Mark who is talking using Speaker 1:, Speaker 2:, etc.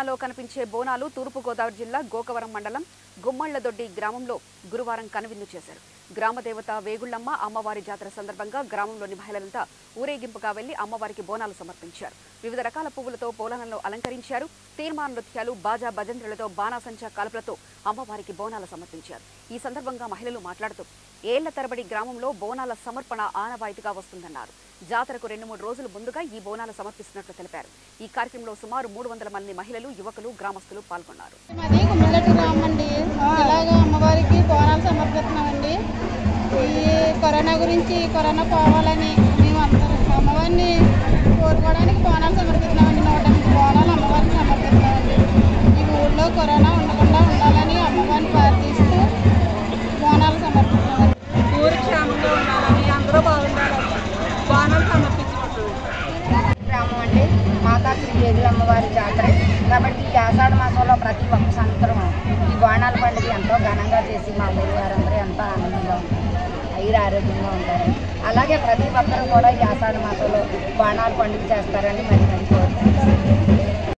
Speaker 1: తెలంగాణలో కనిపించే బోనాలు తూర్పుగోదావరి జిల్లా గోకవరం మండలం గుమ్మళ్లదొడ్డి గ్రామంలో గురువారం కనువిందు చేశారు గ్రామదేవత వేగుళ్లమ్మ అమ్మవారి జాతర సందర్భంగా గ్రామంలోని మహిళలంతా ఊరేగింపుగా వెళ్లి అమ్మవారికి బోనాలు సమర్పించారు వివిధ రకాల పువ్వులతో పోలనంలో అలంకరించారు తీర్మాన నృత్యాలు బాజా భజంత్రులతో బాణాసంచా కాల్పులతో అమ్మవారికి బోనాలు సమర్పించారు ఈ సందర్భంగా మహిళలు మాట్లాడుతూ ఏళ్ల తరబడి గ్రామంలో బోనాల సమర్పణ ఆనవాయితీగా వస్తుందన్నారు జాతరకు రెండు మూడు రోజుల ముందుగా ఈ బోనాలు సమర్పిస్తున్నట్లు తెలిపారు ఈ కార్యక్రమంలో సుమారు మూడు వందల మంది మహిళలు యువకులు గ్రామస్తులు పాల్గొన్నారు
Speaker 2: మాది గుమ్మలట్టు గ్రామం అండి ఇలాగ అమ్మవారికి బోనాలు సమర్పిస్తున్నామండి ఈ కరోనా గురించి కరోనా పోవాలని మేము అందరం అమ్మవారిని కోరుకోవడానికి బోనాలు సమర్పిస్తున్నామండి నూట ఎనిమిది బోనాలు అమ్మవారికి సమర్పిస్తున్నామండి ఈ ఊళ్ళో కరోనా ఉండకుండా ఉండాలని అమ్మవారిని ప్రార్థిస్తూ బోనాలు సమర్పిస్తున్నామండి
Speaker 3: ఊరు క్షేమంగా ఉండాలని అందరూ బాగుండాలని బాణాలు సమర్పించుకుంటున్నాం
Speaker 4: గ్రామం అండి మాతా శ్రీ అమ్మవారి జాతర కాబట్టి ఈ ఆషాఢ మాసంలో ప్రతి ఒక్క సంవత్సరం ఈ బాణాల పండుగ ఎంతో ఘనంగా చేసి మా ఊరి వారందరూ ఎంతో ఆనందంగా ఉంటారు ఐరు ఆరోగ్యంగా ఉంటారు అలాగే ప్రతి ఒక్కరు కూడా ఈ ఆషాఢ మాసంలో బాణాల పండుగ చేస్తారని మరి మరి కోరుకుంటున్నాను